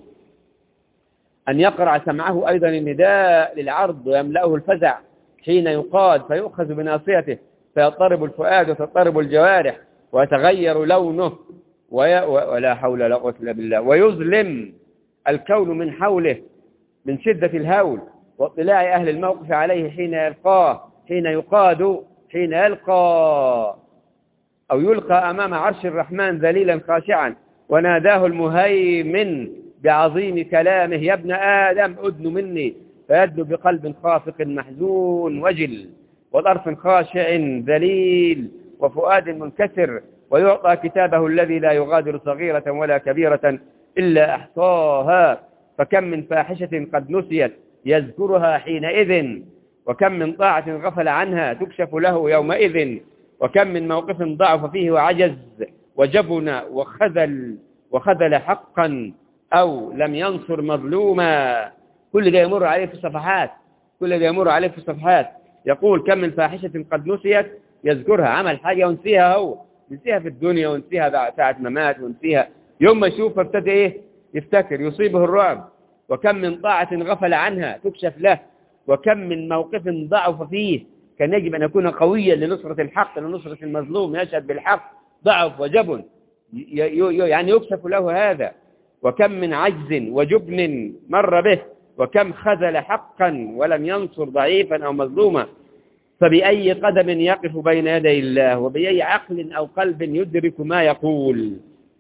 [SPEAKER 1] أن يقرع سمعه أيضا النداء للعرض ويملأه الفزع حين يقاد فيؤخذ بناصيته فيضطرب الفؤاد وتضطرب الجوارح ويتغير لونه وي... و- ولا حول ولا قوة إلا بالله ويظلم الكون من حوله من شدة الهول واطلاع أهل الموقف عليه حين يلقاه حين يقاد حين يلقى أو يلقى أمام عرش الرحمن ذليلا خاشعا وناداه المهيمن بعظيم كلامه يا ابن آدم أدن مني فيدن بقلب خافق محزون وجل وطرف خاشع ذليل وفؤاد منكسر ويعطى كتابه الذي لا يغادر صغيرة ولا كبيرة إلا أحصاها فكم من فاحشة قد نسيت يذكرها حينئذ وكم من طاعة غفل عنها تكشف له يومئذ وكم من موقف ضعف فيه وعجز وجبن وخذل وخذل حقا أو لم ينصر مظلوما كل ده يمر عليه في الصفحات كل ده يمر عليه في الصفحات يقول كم من فاحشة قد نسيت يذكرها عمل حاجة ونسيها هو نسيها في الدنيا ونسيها بعد ساعة ما مات ونسيها يوم ما يشوفها ابتدى ايه يفتكر يصيبه الرعب وكم من طاعة غفل عنها تكشف له وكم من موقف ضعف فيه كان يجب أن يكون قويا لنصرة الحق لنصرة المظلوم يشهد بالحق ضعف وجبن ي- ي- يعني يكشف له هذا وكم من عجز وجبن مر به وكم خذل حقا ولم ينصر ضعيفا أو مظلوما فبأي قدم يقف بين يدي الله وبأي عقل أو قلب يدرك ما يقول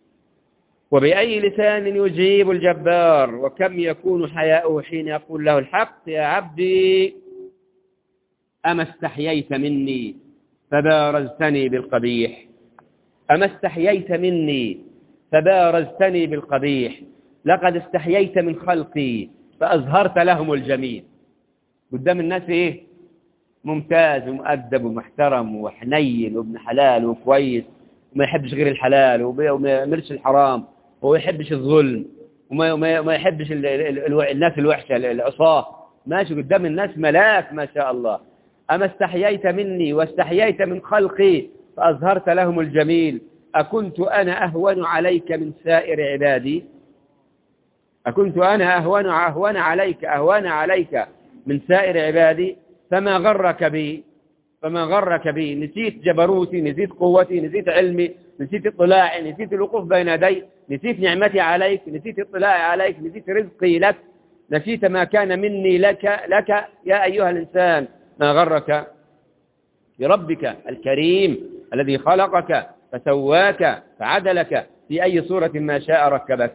[SPEAKER 1] وبأي لسان يجيب الجبار وكم يكون حياؤه حين يقول له الحق يا عبدي أما استحييت مني فبارزتني بالقبيح أما استحييت مني فبارزتني بالقبيح لقد استحييت من خلقي فأظهرت لهم الجميل قدام الناس إيه ممتاز ومؤدب ومحترم وحنين وابن حلال وكويس وما يحبش غير الحلال وما وما يأمرش الحرام وما يحبش الظلم وما وما ما يحبش ال ال ال الناس الوحشة العصاة ماشي قدام الناس ملاك ما شاء الله أما استحييت مني واستحييت من خلقي فأظهرت لهم الجميل أكنت أنا أهون عليك من سائر عبادي أكنت أنا أهون أهون عليك أهون عليك من سائر عبادي فما غرك بي فما غرك بي نسيت جبروتي نسيت قوتي نسيت علمي نسيت اطلاعي نسيت الوقوف بين يدي نسيت نعمتي عليك نسيت اطلاعي عليك نسيت رزقي لك نسيت ما كان مني لك لك يا أيها الإنسان ما غرك بربك الكريم الذي خلقك فسواك فعدلك في أي صورة ما شاء ركبك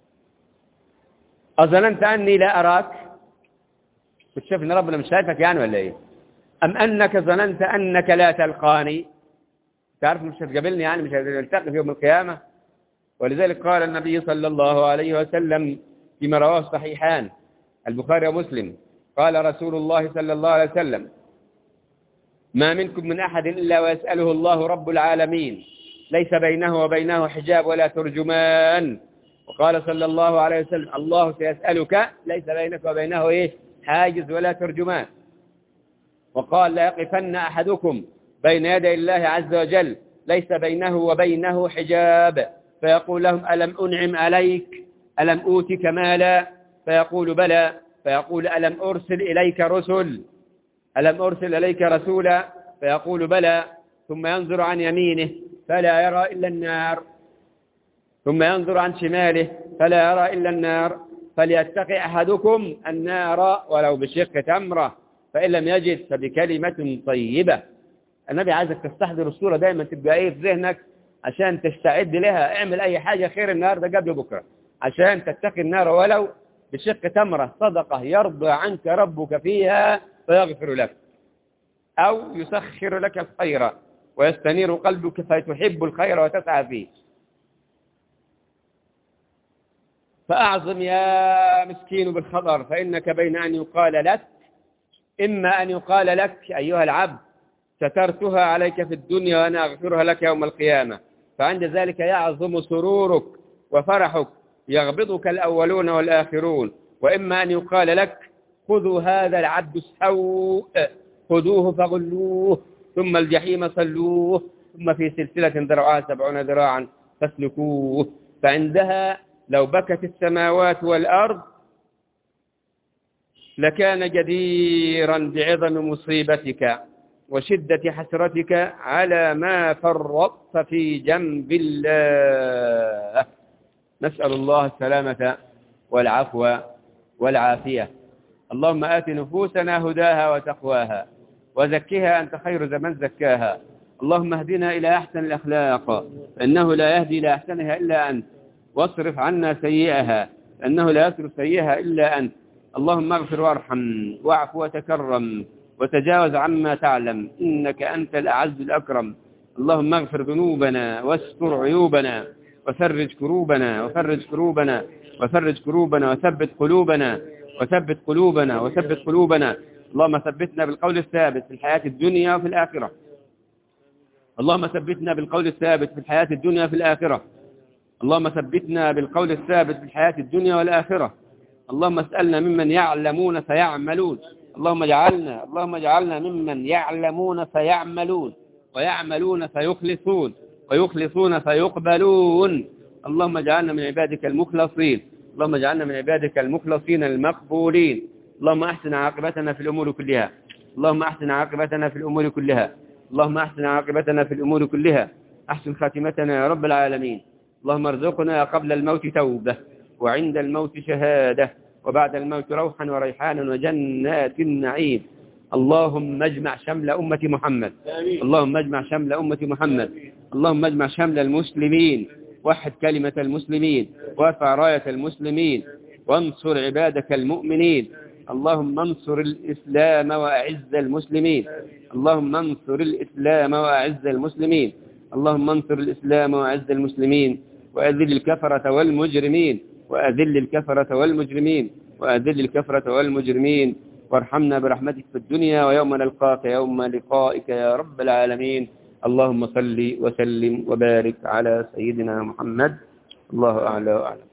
[SPEAKER 1] أظننت أني لا أراك كنت شايف أن ربنا مش شايفك يعني ولا إيه أم أنك ظننت أنك لا تلقاني تعرف مش هتقابلني يعني مش هنلتقي في يوم القيامة ولذلك قال النبي صلى الله عليه وسلم فيما رواه الصحيحان البخاري ومسلم قال رسول الله صلى الله عليه وسلم ما منكم من أحد إلا ويسأله الله رب العالمين ليس بينه وبينه حجاب ولا ترجمان وقال صلى الله عليه وسلم الله سيسألك ليس بينك وبينه إيه حاجز ولا ترجمان وقال لا يقفن أحدكم بين يدي الله عز وجل ليس بينه وبينه حجاب فيقول لهم ألم أنعم عليك ألم أوتك مالا فيقول بلى فيقول ألم أرسل إليك رسل ألم أرسل إليك رسولا فيقول بلى ثم ينظر عن يمينه فلا يرى إلا النار ثم ينظر عن شماله فلا يرى إلا النار فليتقي أحدكم النار ولو بشق تمرة فإن لم يجد فبكلمة طيبة النبي عايزك تستحضر الصورة دايما تبقى ايه في ذهنك عشان تستعد لها اعمل اي حاجة خير النهاردة قبل بكرة عشان تتقي النار ولو بشق تمرة صدقة يرضى عنك ربك فيها فيغفر لك أو يسخر لك الخير ويستنير قلبك فتحب الخير وتسعى فيه فأعظم يا مسكين بالخطر فإنك بين أن يقال لك إما أن يقال لك أيها العبد سترتها عليك في الدنيا وأنا أغفرها لك يوم القيامة فعند ذلك يعظم سرورك وفرحك يغبطك الأولون والآخرون وإما أن يقال لك خذوا هذا العبد السوء خذوه فغلوه ثم الجحيم صلوه ثم في سلسلة ذرعها سبعون ذراعا فاسلكوه فعندها لو بكت السماوات والأرض لكان جديرا بعظم مصيبتك وشدة حسرتك على ما فرطت في جنب الله نسأل الله السلامة والعفو والعافية اللهم آت نفوسنا هداها وتقواها وزكها أنت خير من زكاها اللهم اهدنا إلى أحسن الأخلاق فإنه لا يهدي إلى أحسنها إلا أنت واصرف عنا سيئها فإنه لا يصرف سيئها إلا أنت اللهم اغفر وارحم واعف وتكرم وتجاوز عما تعلم إنك أنت الأعز الأكرم اللهم اغفر ذنوبنا واستر عيوبنا وفرج كروبنا وفرج كروبنا وفرج كروبنا وثبت قلوبنا وثبت قلوبنا وثبت قلوبنا اللهم ثبتنا بالقول الثابت في الحياة الدنيا وفي الآخرة اللهم ثبتنا بالقول الثابت في الحياة الدنيا وفي الآخرة اللهم ثبتنا بالقول الثابت في الحياة الدنيا والآخرة اللهم اسألنا ممن يعلمون فيعملون اللهم اجعلنا اللهم اجعلنا ممن يعلمون فيعملون ويعملون فيخلصون ويخلصون فيقبلون اللهم اجعلنا من عبادك المخلصين اللهم اجعلنا من عبادك المخلصين المقبولين اللهم احسن عاقبتنا في الأمور كلها اللهم احسن عاقبتنا في الأمور كلها اللهم احسن عاقبتنا في الأمور كلها احسن خاتمتنا يا رب العالمين اللهم ارزقنا قبل الموت توبة وعند الموت شهادة وبعد الموت روحا وريحانا وجنات النعيم اللهم اجمع شمل أمة محمد اللهم اجمع شمل أمة محمد اللهم اجمع شمل المسلمين وحد كلمة المسلمين وارفع راية المسلمين وانصر عبادك المؤمنين اللهم انصر الإسلام وأعز المسلمين اللهم انصر الإسلام وأعز المسلمين اللهم انصر الإسلام وأعز المسلمين وأذل الكفرة والمجرمين وأذل الكفرة والمجرمين وأذل الكفرة والمجرمين وارحمنا برحمتك في الدنيا ويوم نلقاك يوم لقائك يا رب العالمين اللهم صل وسلم وبارك على سيدنا محمد الله أعلى وأعلم